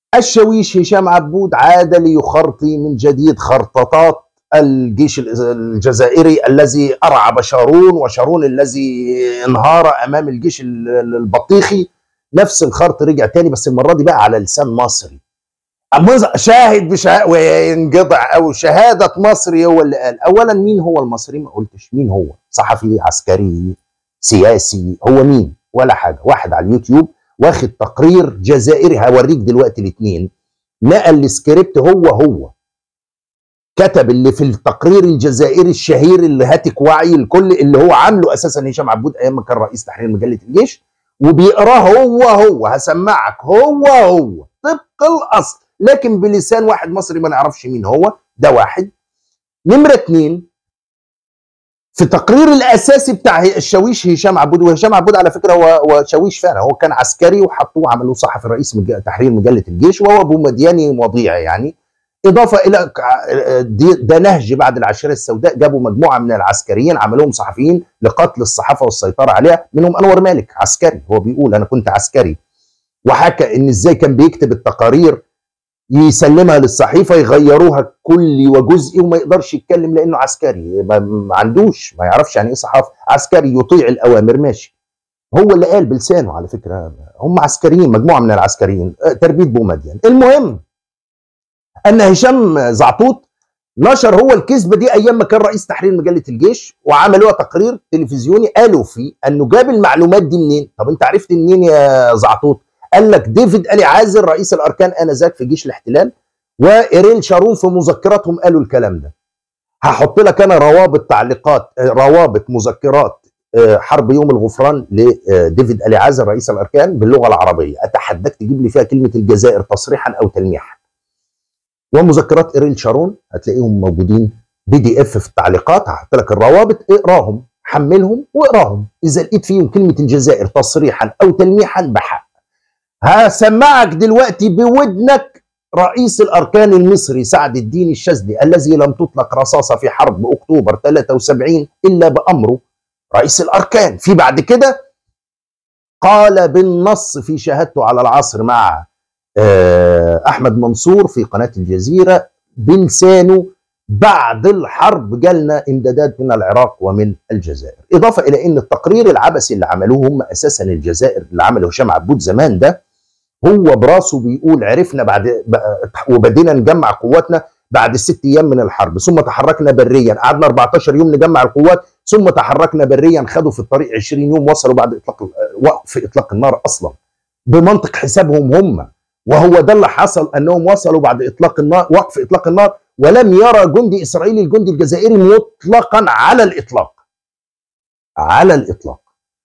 الشاويش هشام عبود عاد ليخرطي من جديد خرططات الجيش الجزائري الذي أرعب شارون وشارون الذي انهار أمام الجيش البطيخي نفس الخرط رجع تاني بس المرة دي بقى على لسان مصري شاهد بشا... وينقطع او شهاده مصري هو اللي قال اولا مين هو المصري ما قلتش مين هو صحفي عسكري سياسي هو مين ولا حاجه واحد على اليوتيوب واخد تقرير جزائري هوريك دلوقتي الاثنين نقل السكريبت هو هو كتب اللي في التقرير الجزائري الشهير اللي هاتك وعي الكل اللي هو عامله اساسا هشام عبود ايام ما كان رئيس تحرير مجله الجيش وبيقراه هو هو هسمعك هو هو طبق الاصل لكن بلسان واحد مصري ما نعرفش مين هو ده واحد نمرة اتنين في التقرير الاساسي بتاع الشاويش هشام عبود وهشام عبود على فكره هو هو شاويش فعلا هو كان عسكري وحطوه عملوه صحفي رئيس مج... تحرير مجله الجيش وهو ابو مدياني وضيع يعني اضافه الى ده نهج بعد العشيره السوداء جابوا مجموعه من العسكريين عملوهم صحفيين لقتل الصحافه والسيطره عليها منهم انور مالك عسكري هو بيقول انا كنت عسكري وحكى ان ازاي كان بيكتب التقارير يسلمها للصحيفه يغيروها كلي وجزئي وما يقدرش يتكلم لانه عسكري ما عندوش ما يعرفش يعني ايه صحافه عسكري يطيع الاوامر ماشي هو اللي قال بلسانه على فكره هم عسكريين مجموعه من العسكريين تربيه بومدين المهم ان هشام زعطوط نشر هو الكذبه دي ايام ما كان رئيس تحرير مجله الجيش وعملوها تقرير تلفزيوني قالوا فيه انه جاب المعلومات دي منين طب انت عرفت منين يا زعطوط قال لك ديفيد الي عازر رئيس الاركان انذاك في جيش الاحتلال وايريل شارون في مذكراتهم قالوا الكلام ده هحط لك انا روابط تعليقات روابط مذكرات حرب يوم الغفران لديفيد الي عازر رئيس الاركان باللغه العربيه اتحداك تجيب لي فيها كلمه الجزائر تصريحا او تلميحا ومذكرات ايريل شارون هتلاقيهم موجودين بي دي اف في التعليقات هحط لك الروابط اقراهم حملهم واقراهم اذا لقيت فيهم كلمه الجزائر تصريحا او تلميحا بحق هسمعك دلوقتي بودنك رئيس الاركان المصري سعد الدين الشاذلي الذي لم تطلق رصاصه في حرب اكتوبر 73 الا بامره رئيس الاركان في بعد كده قال بالنص في شهادته على العصر مع احمد منصور في قناه الجزيره بلسانه بعد الحرب جالنا امدادات من العراق ومن الجزائر اضافه الى ان التقرير العبثي اللي عملوه هم اساسا الجزائر اللي عمله هشام عبود زمان ده هو براسه بيقول عرفنا بعد وبدينا نجمع قواتنا بعد ست ايام من الحرب ثم تحركنا بريا قعدنا 14 يوم نجمع القوات ثم تحركنا بريا خدوا في الطريق 20 يوم وصلوا بعد اطلاق وقف اطلاق النار اصلا بمنطق حسابهم هم وهو ده اللي حصل انهم وصلوا بعد اطلاق النار وقف اطلاق النار ولم يرى جندي اسرائيلي الجندي الجزائري مطلقا على الاطلاق على الاطلاق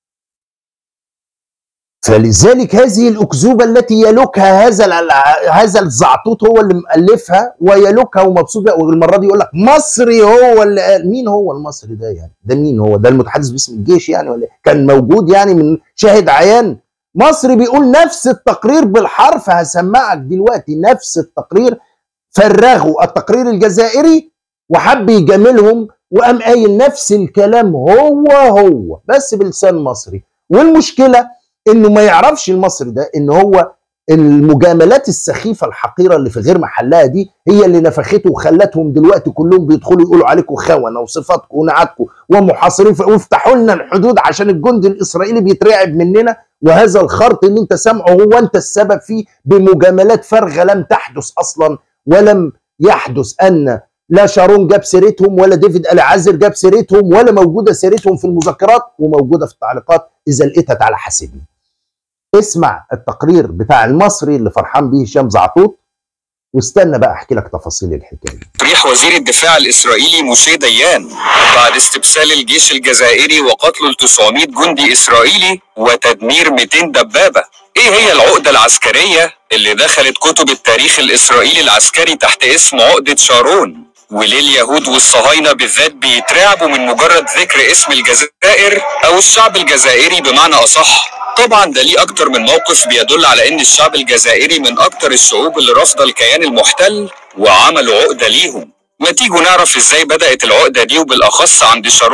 فلذلك هذه الاكذوبه التي يلوكها هذا هذا الزعطوط هو اللي مؤلفها ويلوكها ومبسوط والمره دي يقول لك مصري هو اللي قال مين هو المصري ده يعني ده مين هو ده المتحدث باسم الجيش يعني ولا كان موجود يعني من شاهد عيان مصري بيقول نفس التقرير بالحرف هسمعك دلوقتي نفس التقرير فرغوا التقرير الجزائري وحب يجاملهم وقام قايل نفس الكلام هو هو بس بلسان مصري والمشكله انه ما يعرفش المصري ده ان هو المجاملات السخيفه الحقيره اللي في غير محلها دي هي اللي نفخته وخلتهم دلوقتي كلهم بيدخلوا يقولوا عليكم خونه وصفاتكم ونعاتكم ومحاصرين وافتحوا لنا الحدود عشان الجندي الاسرائيلي بيترعب مننا وهذا الخرط اللي انت سامعه هو انت السبب فيه بمجاملات فارغه لم تحدث اصلا ولم يحدث ان لا شارون جاب سيرتهم ولا ديفيد العازر جاب سيرتهم ولا موجوده سيرتهم في المذكرات وموجوده في التعليقات اذا لقيتها تعالى حاسبني. اسمع التقرير بتاع المصري اللي فرحان بيه هشام زعطوط واستنى بقى احكي لك تفاصيل الحكايه. تصريح وزير الدفاع الاسرائيلي موشي ديان بعد استبسال الجيش الجزائري وقتل ال 900 جندي اسرائيلي وتدمير 200 دبابه. ايه هي العقده العسكريه اللي دخلت كتب التاريخ الاسرائيلي العسكري تحت اسم عقده شارون؟ وليه اليهود والصهاينه بالذات بيترعبوا من مجرد ذكر اسم الجزائر او الشعب الجزائري بمعنى اصح؟ طبعا ده ليه اكتر من موقف بيدل على ان الشعب الجزائري من اكتر الشعوب اللي رافضه الكيان المحتل وعملوا عقده ليهم ما تيجوا نعرف ازاي بدأت العقدة دي وبالأخص عند شارون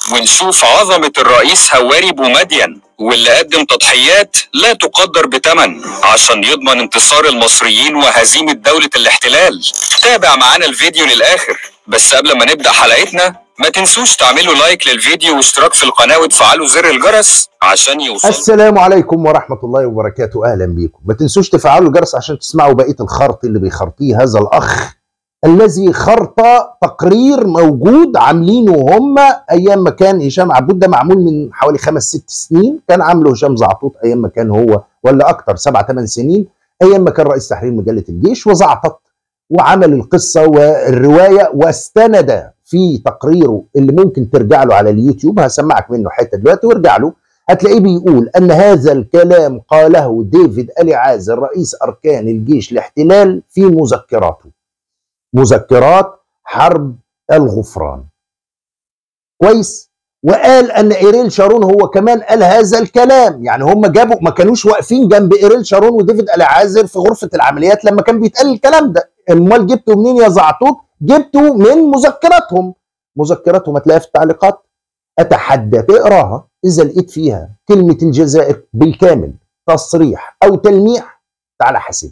ونشوف عظمة الرئيس هواري بومدين واللي قدم تضحيات لا تقدر بثمن عشان يضمن انتصار المصريين وهزيمة دولة الاحتلال تابع معانا الفيديو للآخر بس قبل ما نبدأ حلقتنا ما تنسوش تعملوا لايك للفيديو واشتراك في القناة وتفعلوا زر الجرس عشان يوصل السلام عليكم ورحمة الله وبركاته أهلا بيكم ما تنسوش تفعلوا الجرس عشان تسمعوا بقية الخرط اللي بيخرطيه هذا الأخ الذي خرط تقرير موجود عاملينه هم أيام ما كان هشام عبود ده معمول من حوالي خمس ست سنين كان عامله هشام زعطوط أيام ما كان هو ولا أكتر سبع ثمان سنين أيام ما كان رئيس تحرير مجلة الجيش وزعطط وعمل القصة والرواية واستند في تقريره اللي ممكن ترجع له على اليوتيوب هسمعك منه حته دلوقتي وارجع له هتلاقيه بيقول ان هذا الكلام قاله ديفيد الي عازر رئيس اركان الجيش الاحتلال في مذكراته مذكرات حرب الغفران كويس وقال ان ايريل شارون هو كمان قال هذا الكلام يعني هم جابوا ما كانوش واقفين جنب ايريل شارون وديفيد الي عازر في غرفه العمليات لما كان بيتقال الكلام ده امال جبته منين يا زعطوط جبته من مذكراتهم مذكراتهم هتلاقيها في التعليقات اتحدى تقراها اذا لقيت فيها كلمه الجزائر بالكامل تصريح او تلميح تعالى حاسب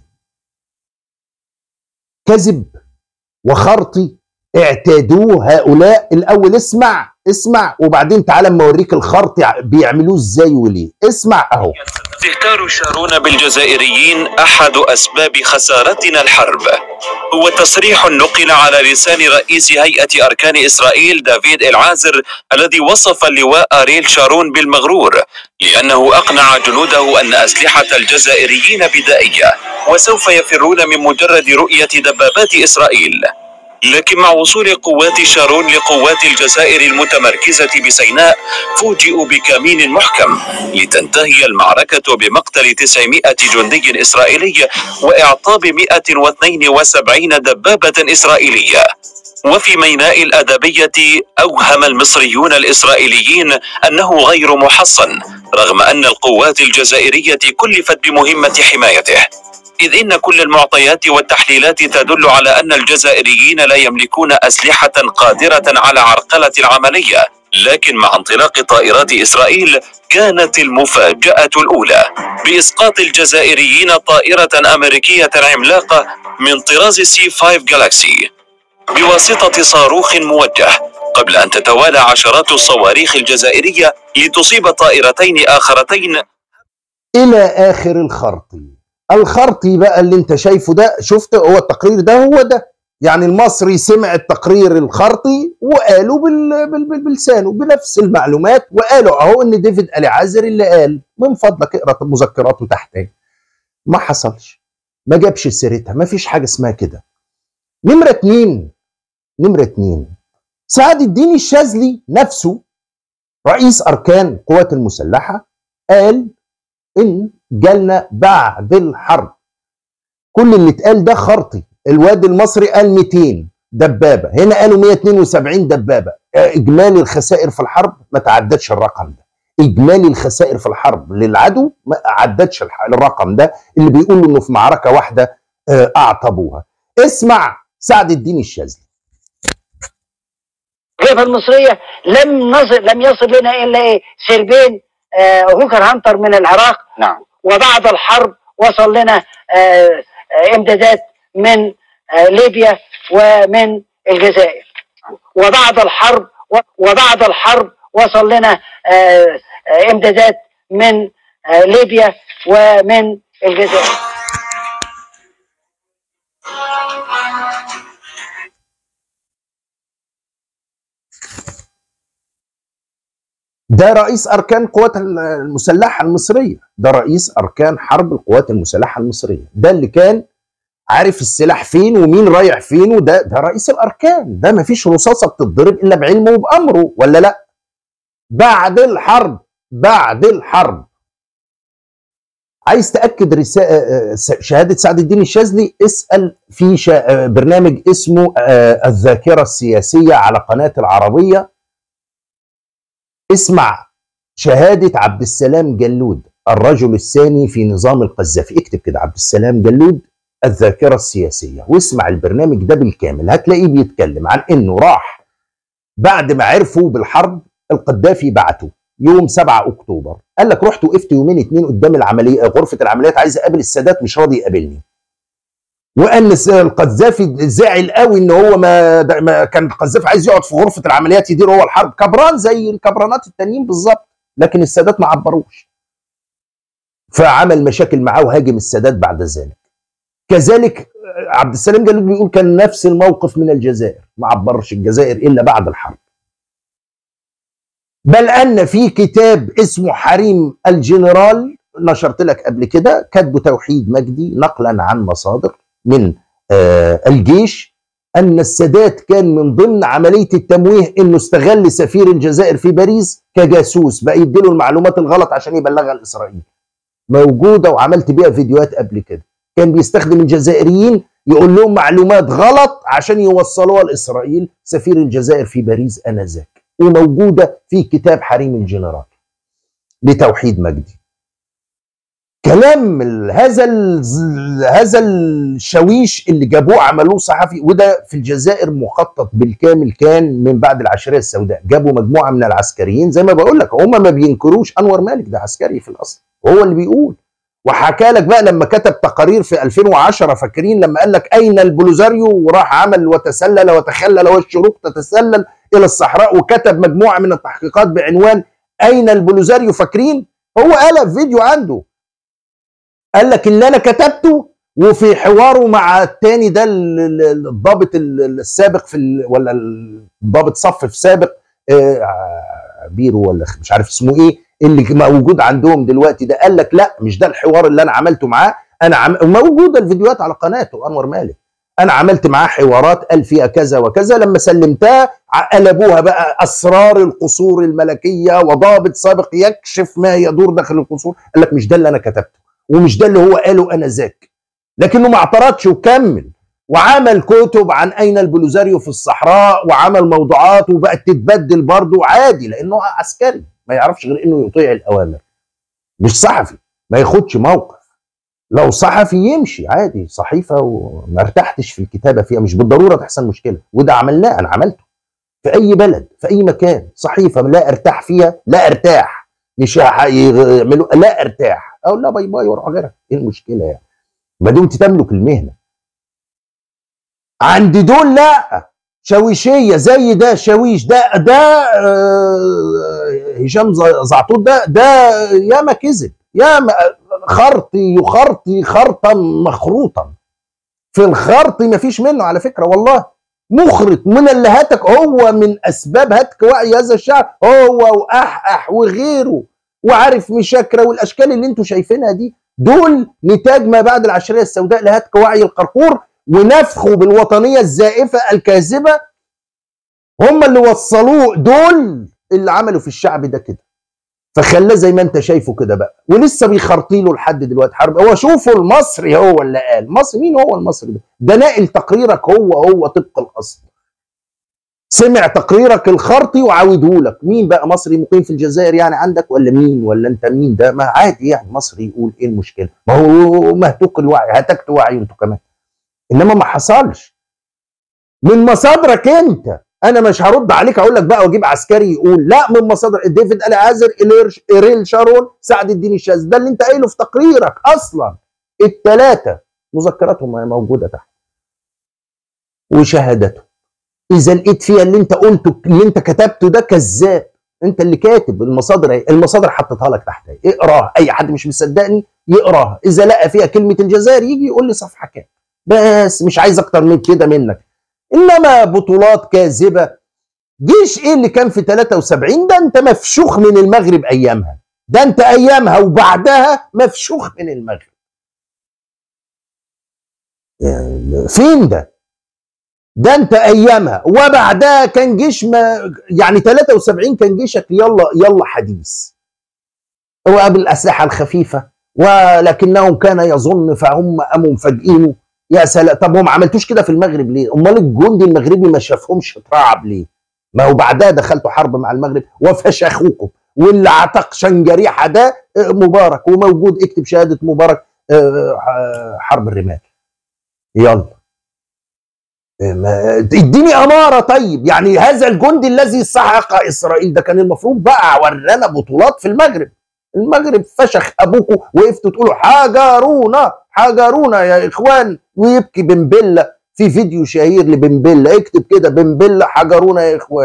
كذب وخرطي اعتادوه هؤلاء الاول اسمع اسمع وبعدين تعالى اما اوريك الخرط بيعملوه ازاي وليه اسمع اهو استهتار شارون بالجزائريين احد اسباب خسارتنا الحرب هو تصريح نقل على لسان رئيس هيئه اركان اسرائيل دافيد العازر الذي وصف اللواء اريل شارون بالمغرور لانه اقنع جنوده ان اسلحه الجزائريين بدائيه وسوف يفرون من مجرد رؤيه دبابات اسرائيل لكن مع وصول قوات شارون لقوات الجزائر المتمركزة بسيناء فوجئوا بكمين محكم لتنتهي المعركة بمقتل 900 جندي إسرائيلي وإعطاب 172 دبابة إسرائيلية وفي ميناء الأدبية أوهم المصريون الإسرائيليين أنه غير محصن رغم أن القوات الجزائرية كلفت بمهمة حمايته إذ إن كل المعطيات والتحليلات تدل على أن الجزائريين لا يملكون أسلحة قادرة على عرقلة العملية لكن مع انطلاق طائرات إسرائيل كانت المفاجأة الأولى بإسقاط الجزائريين طائرة أمريكية عملاقة من طراز سي 5 جالاكسي بواسطة صاروخ موجه قبل أن تتوالى عشرات الصواريخ الجزائرية لتصيب طائرتين آخرتين الى اخر الخرطي الخرطي بقى اللي انت شايفه ده شفت هو التقرير ده هو ده يعني المصري سمع التقرير الخرطي وقالوا بال... بال... بال... بلسانه بنفس المعلومات وقالوا اهو ان ديفيد الي عازر اللي قال من فضلك اقرا مذكراته تحت اهي. ما حصلش ما جابش سيرتها ما فيش حاجه اسمها كده نمره اتنين نمره اتنين سعد الدين الشاذلي نفسه رئيس اركان القوات المسلحه قال ان جالنا بعد الحرب كل اللي اتقال ده خرطي الواد المصري قال 200 دبابه هنا قالوا 172 دبابه اجمالي الخسائر في الحرب ما تعدتش الرقم ده اجمالي الخسائر في الحرب للعدو ما عدتش الح- الرقم ده اللي بيقولوا انه في معركه واحده آه، اعطبوها اسمع سعد الدين الشاذلي الجبهه المصريه لم نصل لم يصل لنا الا ايه سربين آه هوكر هانتر من العراق نعم وبعد الحرب وصل لنا آه آه امدادات من آه ليبيا ومن الجزائر وبعد الحرب وبعد الحرب وصل لنا آه آه امدادات من آه ليبيا ومن الجزائر ده رئيس اركان القوات المسلحه المصريه ده رئيس اركان حرب القوات المسلحه المصريه ده اللي كان عارف السلاح فين ومين رايح فين وده ده رئيس الاركان ده ما فيش رصاصه بتتضرب الا بعلمه وبامره ولا لا بعد الحرب بعد الحرب عايز تاكد رسالة شهاده سعد الدين الشاذلي اسال في شا- برنامج اسمه آه، الذاكره السياسيه على قناه العربيه اسمع شهادة عبد السلام جلود الرجل الثاني في نظام القذافي اكتب كده عبد السلام جلود الذاكرة السياسية واسمع البرنامج ده بالكامل هتلاقيه بيتكلم عن انه راح بعد ما عرفوا بالحرب القذافي بعته يوم 7 اكتوبر قال لك رحت وقفت يومين اتنين قدام العمليه غرفه العمليات عايز اقابل السادات مش راضي يقابلني وان الس- القذافي زعل قوي ان هو ما, ده- ما كان القذافي عايز يقعد في غرفه العمليات يدير هو الحرب كبران زي الكبرانات التانيين بالظبط لكن السادات ما عبروش فعمل مشاكل معاه وهاجم السادات بعد ذلك كذلك عبد السلام جلال بيقول كان نفس الموقف من الجزائر ما عبرش الجزائر الا بعد الحرب بل ان في كتاب اسمه حريم الجنرال نشرت لك قبل كده كاتبه توحيد مجدي نقلا عن مصادر من آه الجيش ان السادات كان من ضمن عمليه التمويه انه استغل سفير الجزائر في باريس كجاسوس بقى يديله المعلومات الغلط عشان يبلغها لاسرائيل موجوده وعملت بيها فيديوهات قبل كده كان بيستخدم الجزائريين يقول لهم معلومات غلط عشان يوصلوها لاسرائيل سفير الجزائر في باريس انذاك وموجوده في كتاب حريم الجنرال لتوحيد مجدي كلام ال- هذا ال- هذا الشويش اللي جابوه عملوه صحفي وده في الجزائر مخطط بالكامل كان من بعد العشريه السوداء جابوا مجموعه من العسكريين زي ما بقول لك هم ما بينكروش انور مالك ده عسكري في الاصل هو اللي بيقول وحكى لك بقى لما كتب تقارير في 2010 فاكرين لما قال لك اين البلوزاريو وراح عمل وتسلل وتخلل والشروق تتسلل الى الصحراء وكتب مجموعه من التحقيقات بعنوان اين البلوزاريو فاكرين هو قال في فيديو عنده قال لك اللي انا كتبته وفي حواره مع التاني ده ال- ال- الضابط ال- السابق في ال- ولا الضابط صف في سابق آه، بيرو ولا مش عارف اسمه ايه اللي موجود عندهم دلوقتي ده قال لك لا مش ده الحوار اللي انا عملته معاه انا عم... موجوده الفيديوهات على قناته انور مالك انا عملت معاه حوارات قال فيها كذا وكذا لما سلمتها ع- قلبوها بقى اسرار القصور الملكيه وضابط سابق يكشف ما يدور داخل القصور قال لك مش ده اللي انا كتبته ومش ده اللي هو قاله انا ذاك لكنه ما اعترضش وكمل وعمل كتب عن اين البلوزاريو في الصحراء وعمل موضوعات وبقت تتبدل برضه عادي لانه عسكري ما يعرفش غير انه يطيع الاوامر مش صحفي ما ياخدش موقف لو صحفي يمشي عادي صحيفه وما ارتحتش في الكتابه فيها مش بالضروره تحصل مشكله وده عملناه انا عملته في اي بلد في اي مكان صحيفه لا ارتاح فيها لا ارتاح مش هيعملوا لا ارتاح اقول لا باي باي واروح غيرها ايه المشكله يعني ما دمت تملك المهنه عند دول لا شويشيه زي ده شويش ده ده آه، هشام ز- زعطوط ده ده ياما كذب ياما خرطي يخرطي خرطا مخروطا في الخرط ما فيش منه على فكره والله مخرط من اللي هتك هو من اسباب هتك وعي هذا الشعب هو واحح وغيره وعارف مشاكره والاشكال اللي انتم شايفينها دي دول نتاج ما بعد العشريه السوداء لهتك وعي القرقور ونفخه بالوطنيه الزائفه الكاذبه هم اللي وصلوه دول اللي عملوا في الشعب ده كده فخلاه زي ما انت شايفه كده بقى ولسه بيخرطي له لحد دلوقتي حرب هو شوفوا المصري هو اللي قال مصري مين هو المصري ده ده ناقل تقريرك هو هو طبق الاصل سمع تقريرك الخرطي وعاوده لك مين بقى مصري مقيم في الجزائر يعني عندك ولا مين ولا انت مين ده ما عادي يعني مصري يقول ايه المشكله ما هو مهتوك الوعي هتكت وعي انتوا كمان انما ما حصلش من مصادرك انت انا مش هرد عليك اقول لك بقى واجيب عسكري يقول لا من مصادر ديفيد العازر إليرش- ايريل شارون سعد الدين الشاذ ده اللي انت قايله في تقريرك اصلا الثلاثه مذكراتهم موجوده تحت وشهادته اذا لقيت فيها اللي انت قلته اللي انت كتبته ده كذاب انت اللي كاتب المصادر اهي المصادر حطيتها لك تحت اهي اقراها اي حد مش مصدقني يقراها اذا لقى فيها كلمه الجزائر يجي يقول لي صفحه كام بس مش عايز اكتر من كده منك انما بطولات كاذبه جيش ايه اللي كان في 73 ده انت مفشوخ من المغرب ايامها ده انت ايامها وبعدها مفشوخ من المغرب يعني فين ده ده انت ايامها وبعدها كان جيش ما يعني 73 كان جيشك يلا يلا حديث وبالاسلحه الخفيفه ولكنهم كان يظن فهم قاموا مفاجئينه يا سلام طب هم ما عملتوش كده في المغرب ليه؟ امال الجندي المغربي ما شافهمش اترعب ليه؟ ما هو بعدها دخلتوا حرب مع المغرب وفشخوكم واللي عتق شنجريحه ده آه، مبارك وموجود اكتب شهاده مبارك آه، آه، حرب الرمال يلا ما- اديني اماره طيب يعني هذا الجندي الذي سحق اسرائيل ده كان المفروض بقى ورانا بطولات في المغرب المغرب فشخ ابوكم وقفتوا تقولوا حجرونا حجرونا يا اخوان ويبكي بنبله في فيديو شهير لبنبله اكتب كده بنبله حجرونا يا اخوان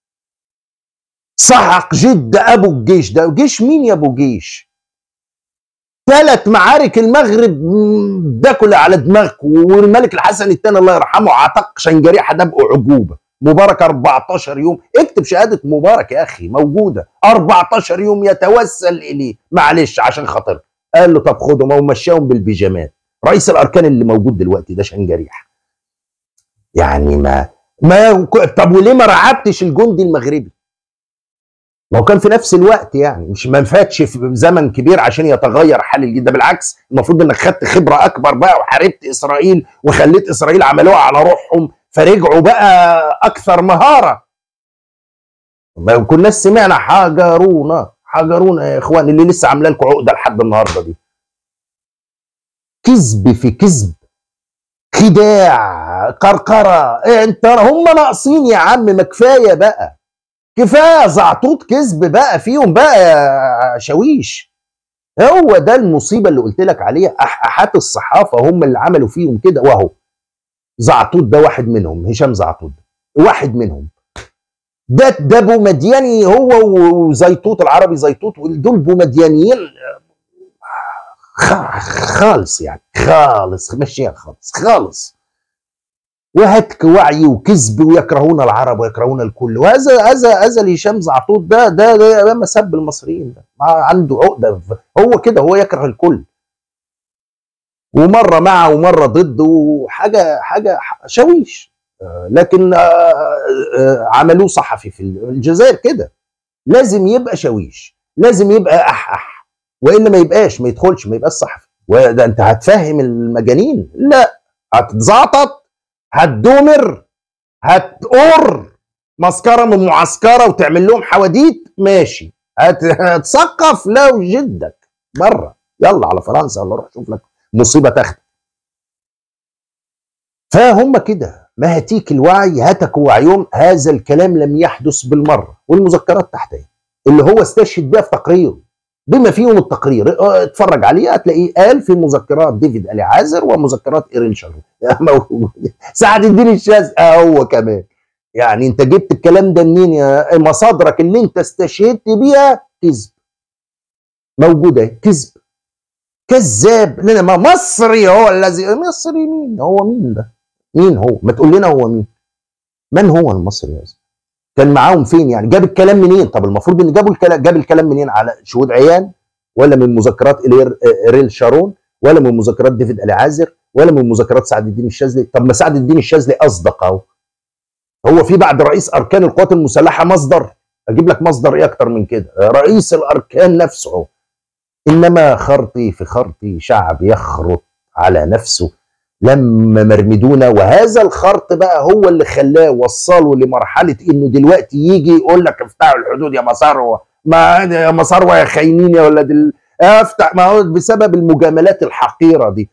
سحق جد ابو الجيش ده جيش مين يا ابو جيش ثلاث معارك المغرب مم، باكل على دماغكم والملك الحسن الثاني الله يرحمه عتق شنجريحه ده عجوبه مبارك 14 يوم اكتب شهاده مبارك يا اخي موجوده 14 يوم يتوسل اليه معلش عشان خاطر قال له طب خدهم او مشاهم بالبيجامات رئيس الاركان اللي موجود دلوقتي ده شنجريح يعني ما ما طب وليه ما رعبتش الجندي المغربي ما هو كان في نفس الوقت يعني مش ما فاتش في زمن كبير عشان يتغير حال الجيل ده بالعكس المفروض انك خدت خبره اكبر بقى وحاربت اسرائيل وخليت اسرائيل عملوها على روحهم فرجعوا بقى اكثر مهاره ما كناش سمعنا حجرونا حجرونا يا اخوان اللي لسه عامله لكم عقده لحد النهارده دي كذب في كذب خداع قرقره إيه انت هم ناقصين يا عم ما كفايه بقى كفايه زعطوط كذب بقى فيهم بقى يا شاويش هو ده المصيبه اللي قلت لك عليها احاحات الصحافه هم اللي عملوا فيهم كده واهو زعطوط ده واحد منهم هشام زعطوط ده واحد منهم ده ده بومدياني هو وزيطوط العربي زيطوط دول بومديانيين خ- خالص يعني خالص مشيها خالص خالص وهتك وعي وكذب ويكرهون العرب ويكرهون الكل وهذا هذا هذا هشام زعطوط ده ده ده مسب المصريين ده مع- عنده عقده هو كده هو يكره الكل ومره مع ومره ضد وحاجه حاجه شاويش آه، لكن آه، آه، عملوه صحفي في الجزائر كده لازم يبقى شاويش لازم يبقى اح اح والا ما يبقاش ما يدخلش ما يبقاش صحفي وده انت هتفهم المجانين لا هتزعطط هتدومر هتقر مسكره من معسكره وتعمل لهم حواديت ماشي هت- هتثقف لو جدك بره يلا على فرنسا ولا روح شوف لك مصيبه تاخدك فهم كده ما هتيك الوعي هتك وعيهم هذا الكلام لم يحدث بالمره والمذكرات تحتها اللي هو استشهد بها في تقريره بما فيهم التقرير اه، اتفرج عليه هتلاقيه قال في مذكرات ديفيد الي عازر ومذكرات ايرين شارون موجود. سعد الدين الشاذ اه هو كمان يعني انت جبت الكلام ده منين يا مصادرك اللي انت استشهدت بيها كذب موجوده كذب كذاب لنا ما مصري هو الذي مصري مين هو مين ده مين هو ما تقول لنا هو مين من هو المصري يا زلمة؟ كان معاهم فين يعني جاب الكلام منين طب المفروض ان جابوا الكلام جاب الكلام منين على شهود عيان ولا من مذكرات إلير- ريل شارون ولا من مذكرات ديفيد الي عازر ولا من مذكرات سعد الدين الشاذلي طب ما سعد الدين الشاذلي اصدق اهو هو في بعد رئيس اركان القوات المسلحه مصدر اجيب لك مصدر ايه اكتر من كده رئيس الاركان نفسه اهو انما خرطي في خرطي شعب يخرط على نفسه لما مرمدونا وهذا الخرط بقى هو اللي خلاه وصله لمرحله انه دلوقتي يجي يقول لك افتحوا الحدود يا مساروه ما يا مساروه يا خاينين يا ولاد ال... افتح ما هو بسبب المجاملات الحقيره دي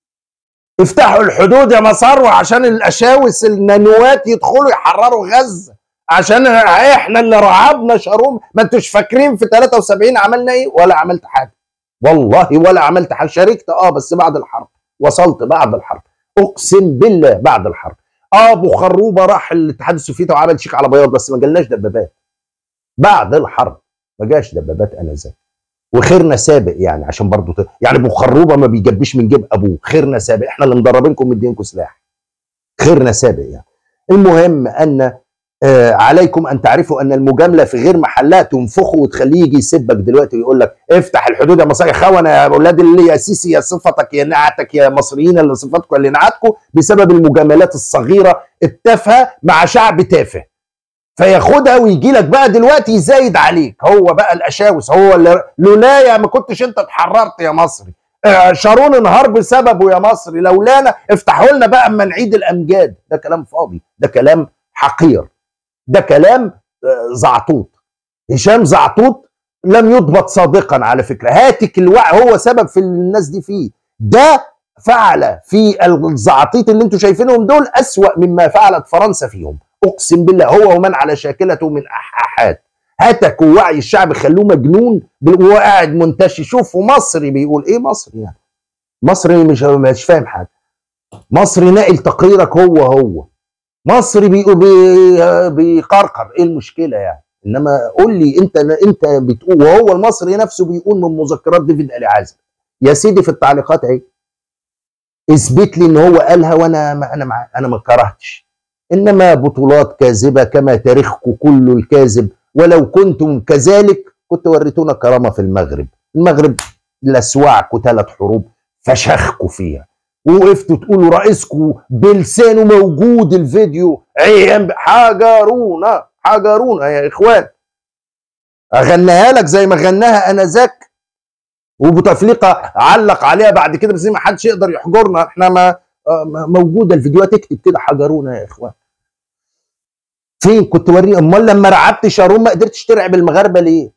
افتحوا الحدود يا مساروه عشان الاشاوس النانوات يدخلوا يحرروا غزه عشان احنا اللي رعبنا شاروم ما انتوش فاكرين في 73 عملنا ايه ولا عملت حاجه والله ولا عملت حاجه شاركت اه بس بعد الحرب وصلت بعد الحرب اقسم بالله بعد الحرب آه ابو خروبه راح الاتحاد السوفيتي وعمل شيك على بياض بس ما جالناش دبابات بعد الحرب ما جاش دبابات انذاك وخيرنا سابق يعني عشان برضو ت... يعني ابو خروبه ما بيجبش من جيب ابوه خيرنا سابق احنا اللي مدربينكم مدينكم سلاح خيرنا سابق يعني المهم ان آه عليكم ان تعرفوا ان المجامله في غير محلها تنفخه وتخليه يجي يسبك دلوقتي ويقول لك افتح الحدود يا مصري يا خونه يا اولاد اللي يا سيسي يا صفتك يا نعتك يا مصريين اللي صفتكم اللي نعتكم بسبب المجاملات الصغيره التافهه مع شعب تافه فياخدها ويجي لك بقى دلوقتي يزايد عليك هو بقى الاشاوس هو اللي لولايا ما كنتش انت اتحررت يا مصري آه، شارون انهار بسببه يا مصري لولانا افتحوا لنا بقى اما نعيد الامجاد ده كلام فاضي ده كلام حقير ده كلام آه، زعطوط هشام زعطوط لم يضبط صادقا على فكره هاتك الوعي هو سبب في الناس دي فيه ده فعل في الزعاطيط اللي انتم شايفينهم دول اسوا مما فعلت فرنسا فيهم اقسم بالله هو ومن على شاكلته من احاحات هتكوا وعي الشعب خلوه مجنون وهو قاعد منتشي شوفوا مصري بيقول ايه مصري يعني مصري مش مش فاهم حاجه مصري ناقل تقريرك هو هو مصري بيقول بي- بيقرقر ايه المشكله يعني انما قول لي انت انت بتقول وهو المصري نفسه بيقول من مذكرات ديفيد الي عازم يا سيدي في التعليقات اهي اثبت لي ان هو قالها وانا ما انا مع انا ما كرهتش انما بطولات كاذبه كما تاريخكم كله الكاذب ولو كنتم كذلك كنت وريتونا كرامه في المغرب المغرب لسوعكم ثلاث حروب فشخكوا فيها ووقفتوا تقولوا رئيسكم بلسانه موجود الفيديو عيان حجرونا حجرونا يا اخوان اغنيها لك زي ما غناها انذاك وبوتفليقه علق عليها بعد كده بس ما حدش يقدر يحجرنا احنا ما آه، ما- موجوده الفيديوهات اكتب كده حجرونا يا اخوان فين كنت وريني امال لما رعبت شارون ما قدرتش ترعب المغاربه ليه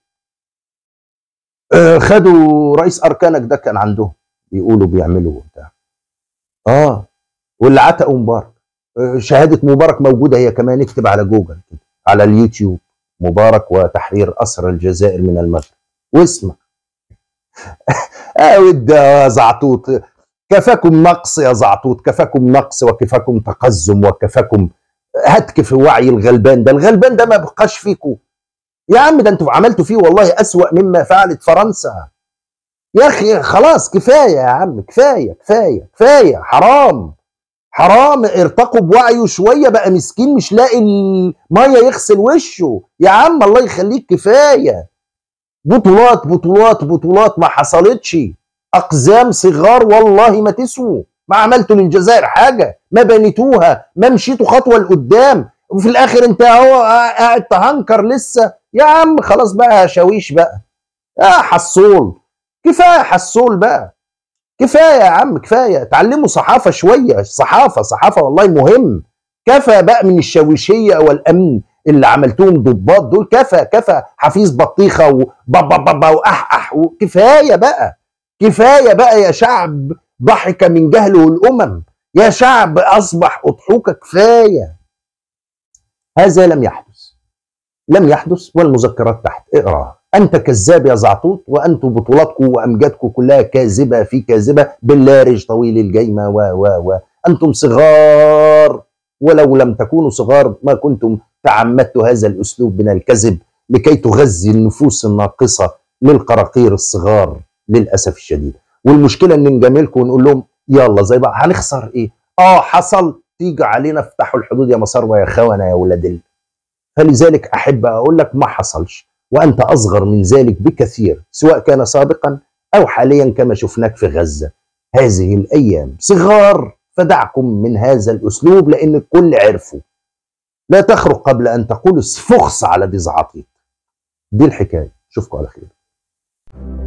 آه خدوا رئيس اركانك ده كان عندهم بيقولوا بيعملوا بتاع اه واللي عتقوا مبارك آه شهاده مبارك موجوده هي كمان اكتب على جوجل كده على اليوتيوب مبارك وتحرير اسر الجزائر من المغرب واسمع اه ود يا زعطوط كفاكم نقص يا زعطوط كفاكم نقص وكفاكم تقزم وكفاكم هتك في وعي الغلبان ده الغلبان ده ما بقاش فيكم يا عم ده انتوا عملتوا فيه والله أسوأ مما فعلت فرنسا يا اخي خلاص كفايه يا عم كفايه كفايه كفايه حرام حرام ارتقوا بوعيه شويه بقى مسكين مش لاقي الميه يغسل وشه يا عم الله يخليك كفايه بطولات بطولات بطولات ما حصلتش اقزام صغار والله ما تسووا ما عملتوا للجزائر حاجه ما بنيتوها ما مشيتوا خطوه لقدام وفي الاخر انت اهو قاعد تهنكر لسه يا عم خلاص بقى شاويش بقى يا حصول كفايه حصول بقى كفايه يا عم كفايه اتعلموا صحافه شويه صحافه صحافه والله مهم كفى بقى من الشاويشيه والامن اللي عملتوهم ضباط دول كفى كفى حفيظ بطيخه وبابا بابا واحح وكفايه بقى كفايه بقى يا شعب ضحك من جهله الامم يا شعب اصبح اضحوك كفايه هذا لم يحدث لم يحدث والمذكرات تحت اقراها انت كذاب يا زعطوط وانتم بطولاتكم وامجادكم كلها كاذبه في كاذبه باللارج طويل الجيمه و و و انتم صغار ولو لم تكونوا صغار ما كنتم تعمدتوا هذا الاسلوب من الكذب لكي تغذي النفوس الناقصه للقراقير الصغار للاسف الشديد والمشكله ان نجاملكم ونقول لهم يلا زي بقى هنخسر ايه اه حصل تيجي علينا افتحوا الحدود يا مصاروا يا خونه يا ولاد ال... فلذلك احب اقول لك ما حصلش وانت اصغر من ذلك بكثير سواء كان سابقا او حاليا كما شفناك في غزه هذه الايام صغار فدعكم من هذا الاسلوب لان الكل عرفوا لا تخرج قبل ان تقول فخس على دي زعاطيط دي الحكايه اشوفكم على خير